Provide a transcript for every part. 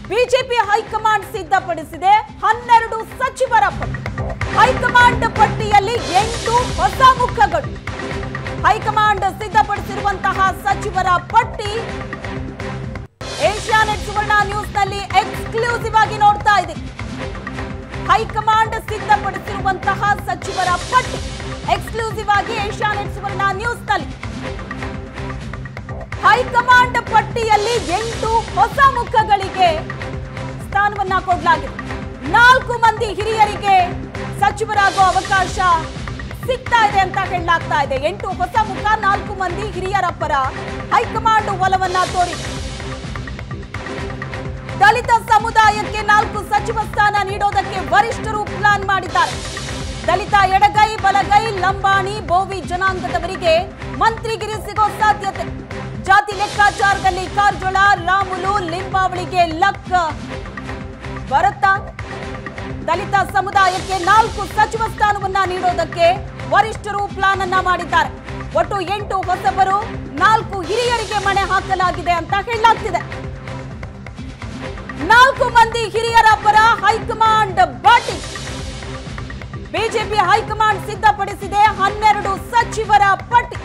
BJP high command ಸಿದ್ಧಪಡಿಸಿದೆ ಹನ್ನೆರಡು ಸಚಿವರ ಪಟ್ಟಿ ಹೈಕಮಾಂಡ್ ಪಟ್ಟಿಯಲ್ಲಿ ಎಂಟು ಹೊಸ ಮುಖಗಳು ಹೈಕಮಾಂಡ್ ಸಿದ್ಧಪಡಿಸಿರುವಂತಹ ಸಚಿವರ ಪಟ್ಟಿ ಏಷ್ಯಾನೆಟ್ ಸುವರ್ಣ ನ್ಯೂಸ್ನಲ್ಲಿ ಎಕ್ಸ್ಕ್ಲೂಸಿವ್ ಆಗಿ ನೋಡ್ತಾ ಇದೆ ಹೈಕಮಾಂಡ್ ಸಿದ್ಧಪಡಿಸಿರುವಂತಹ ಸಚಿವರ ಪಟ್ಟಿ ಎಕ್ಸ್ಕ್ಲೂಸಿವ್ ಆಗಿ ಏಷ್ಯಾನೆಟ್ ಸುವರ್ಣ ನ್ಯೂಸ್ನಲ್ಲಿ ಹೈಕಮಾಂಡ್ ಪಟ್ಟಿಯಲ್ಲಿ ಎಂಟು ಹೊಸ ಮುಖಗಳಿಗೆ ಸ್ಥಾನವನ್ನ ಕೊಡಲಾಗಿದೆ ನಾಲ್ಕು ಮಂದಿ ಹಿರಿಯರಿಗೆ ಸಚಿವರಾಗುವ ಅವಕಾಶ ಸಿಗ್ತಾ ಇದೆ ಅಂತ ಹೇಳಲಾಗ್ತಾ ಇದೆ ಎಂಟು ಹೊಸ ಮುಖ ನಾಲ್ಕು ಮಂದಿ ಹಿರಿಯರ ಪರ ಹೈಕಮಾಂಡ್ ಒಲವನ್ನ ತೋರಿದೆ ದಲಿತ ಸಮುದಾಯಕ್ಕೆ ನಾಲ್ಕು ಸಚಿವ ಸ್ಥಾನ ನೀಡೋದಕ್ಕೆ ವರಿಷ್ಠರು ಪ್ಲಾನ್ ಮಾಡಿದ್ದಾರೆ ದಲಿತ ಎಡಗೈ ಬಲಗೈ ಲಂಬಾಣಿ ಬೋವಿ ಜನಾಂಗದವರಿಗೆ ಮಂತ್ರಿಗಿರಿ ಸಿಗೋ ಸಾಧ್ಯತೆ ಜಾತಿ ಲೆಕ್ಕಾಚಾರದಲ್ಲಿ ಕಾರಜೋಳ ರಾಮುಲು ಲಿಂಬಾವಳಿಗೆ ಲಕ್ ಬರುತ್ತಾ ದಲಿತ ಸಮುದಾಯಕ್ಕೆ ನಾಲ್ಕು ಸಚಿವ ಸ್ಥಾನವನ್ನ ನೀಡೋದಕ್ಕೆ ವರಿಷ್ಠರು ಪ್ಲಾನ್ ಅನ್ನ ಮಾಡಿದ್ದಾರೆ ಒಟ್ಟು ಎಂಟು ಹೊಸಬರು ನಾಲ್ಕು ಹಿರಿಯರಿಗೆ ಮಣೆ ಹಾಕಲಾಗಿದೆ ಅಂತ ಹೇಳಲಾಗ್ತಿದೆ ನಾಲ್ಕು ಮಂದಿ ಹಿರಿಯರ ಪರ ಹೈಕಮಾಂಡ್ ಬ್ಯಾಟಿಂಗ್ ಬಿಜೆಪಿ ಹೈಕಮಾಂಡ್ ಸಿದ್ಧಪಡಿಸಿದೆ ಹನ್ನೆರಡು ಸಚಿವರ ಪಟ್ಟಿ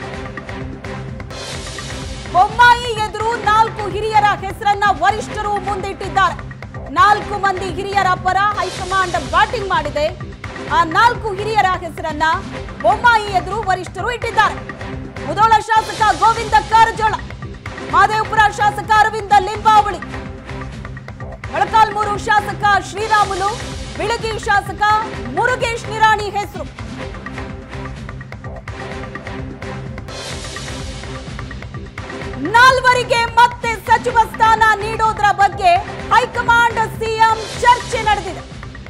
ಬೊಮ್ಮಾಯಿ ಎದುರು ನಾಲ್ಕು ಹಿರಿಯರ ಹೆಸರನ್ನ ವರಿಷ್ಠರು ಮುಂದಿಟ್ಟಿದ್ದಾರೆ ನಾಲ್ಕು ಮಂದಿ ಹಿರಿಯರ ಪರ ಹೈಕಮಾಂಡ್ ಬ್ಯಾಟಿಂಗ್ ಮಾಡಿದೆ ಆ ನಾಲ್ಕು ಹಿರಿಯರ ಹೆಸರನ್ನ ಬೊಮ್ಮಾಯಿ ಎದುರು ವರಿಷ್ಠರು ಇಟ್ಟಿದ್ದಾರೆ ಮುದೋಳ ಶಾಸಕ ಗೋವಿಂದ ಕಾರಜೋಳ ಮಾದೇವಪುರ ಶಾಸಕ ಅರವಿಂದ ಲಿಂಬಾವಳಿ ಮೊಳಕಾಲ್ಮೂರು ಶಾಸಕ ಶ್ರೀರಾಮುಲು ಬಿಳಗಿ ಶಾಸಕ ಮುರುಗೇಶ್ ನಿರಾಣಿ ಹೆಸರು ನಾಲ್ವರಿಗೆ ಮತ್ತೆ ಸಚಿವ ಸ್ಥಾನ ನೀಡೋದ್ರ ಬಗ್ಗೆ ಹೈಕಮಾಂಡ್ ಸಿಎಂ ಚರ್ಚೆ ನಡೆದಿದೆ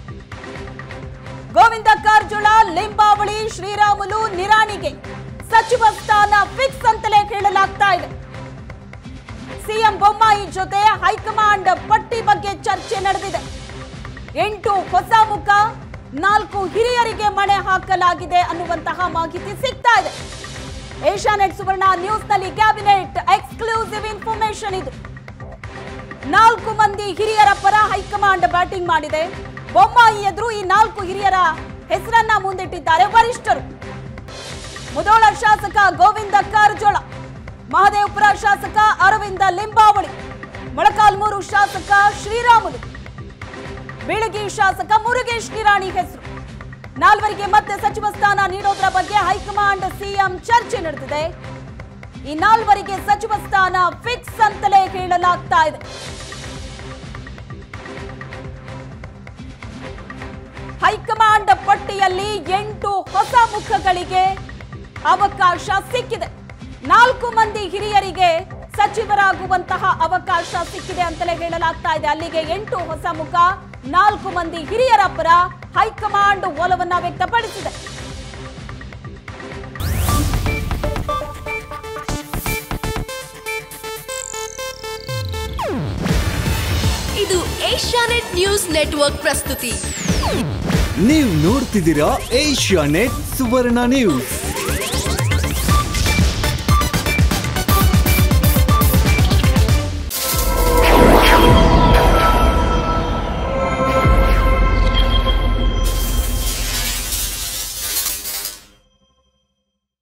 ಗೋವಿಂದ ಕಾರಜೋಳ ಲಿಂಬಾವಳಿ ಶ್ರೀರಾಮುಲು ನಿರಾಣಿಗೆ ಸಚಿವ ಸ್ಥಾನ ಫಿಕ್ಸ್ ಅಂತಲೇ ಹೇಳಲಾಗ್ತಾ ಇದೆ ಸಿಎಂ ಬೊಮ್ಮಾಯಿ ಜೊತೆ ಹೈಕಮಾಂಡ್ ಪಟ್ಟಿ ಬಗ್ಗೆ ಚರ್ಚೆ ನಡೆದಿದೆ ಎಂಟು ಹೊಸ ಮುಖ ನಾಲ್ಕು ಹಿರಿಯರಿಗೆ ಮಣೆ ಹಾಕಲಾಗಿದೆ ಅನ್ನುವಂತಹ ಮಾಹಿತಿ ಸಿಗ್ತಾ ಇದೆ ಏಷ್ಯಾನೆಟ್ ಸುವರ್ಣ ನ್ಯೂಸ್ನಲ್ಲಿ ಕ್ಯಾಬಿನೆಟ್ ಎಕ್ಸ್ಕ್ಲೂಸಿವ್ ಇನ್ಫಾರ್ಮೇಶನ್ ಇದು ನಾಲ್ಕು ಮಂದಿ ಹಿರಿಯರ ಪರ ಹೈಕಮಾಂಡ್ ಬ್ಯಾಟಿಂಗ್ ಮಾಡಿದೆ ಬೊಮ್ಮಾಯಿ ಎದುರು ಈ ನಾಲ್ಕು ಹಿರಿಯರ ಹೆಸರನ್ನ ಮುಂದಿಟ್ಟಿದ್ದಾರೆ ವರಿಷ್ಠರು ಮುದೋಳ ಶಾಸಕ ಗೋವಿಂದ ಕಾರಜೋಳ ಮಹದೇವಪುರ ಶಾಸಕ ಅರವಿಂದ ಲಿಂಬಾವಳಿ ಮೊಳಕಾಲ್ಮೂರು ಶಾಸಕ ಶ್ರೀರಾಮುಲು ಬೀಳಗಿ ಶಾಸಕ ಮುರುಗೇಶ್ ನಿರಾಣಿ ಹೆಸರು ನಾಲ್ವರಿಗೆ ಮತ್ತೆ ಸಚಿವ ಸ್ಥಾನ ನೀಡೋದ್ರ ಬಗ್ಗೆ ಹೈಕಮಾಂಡ್ ಸಿಎಂ ಚರ್ಚೆ ನಡೆದಿದೆ ಈ ನಾಲ್ವರಿಗೆ ಸಚಿವ ಸ್ಥಾನ ಫಿಕ್ಸ್ ಅಂತಲೇ ಹೇಳಲಾಗ್ತಾ ಇದೆ ಹೈಕಮಾಂಡ್ ಪಟ್ಟಿಯಲ್ಲಿ ಎಂಟು ಹೊಸ ಮುಖಗಳಿಗೆ ಅವಕಾಶ ಸಿಕ್ಕಿದೆ ನಾಲ್ಕು ಮಂದಿ ಹಿರಿಯರಿಗೆ ಸಚಿವರಾಗುವಂತಹ ಅವಕಾಶ ಸಿಕ್ಕಿದೆ ಅಂತಲೇ ಹೇಳಲಾಗ್ತಾ ಇದೆ ಅಲ್ಲಿಗೆ ಎಂಟು ಹೊಸ ಮುಖ ನಾಲ್ಕು ಮಂದಿ ಹಿರಿಯರ ಪರ ಹೈಕಮಾಂಡ್ ಒಲವನ್ನ ವ್ಯಕ್ತಪಡಿಸಿದೆ ಇದು ಏಷ್ಯಾನೆಟ್ ನ್ಯೂಸ್ ನೆಟ್ವರ್ಕ್ ಪ್ರಸ್ತುತಿ ನೀವು ನೋಡ್ತಿದ್ದೀರಾ ಏಷ್ಯಾ ನೆಟ್ ಸುವರ್ಣ ನ್ಯೂಸ್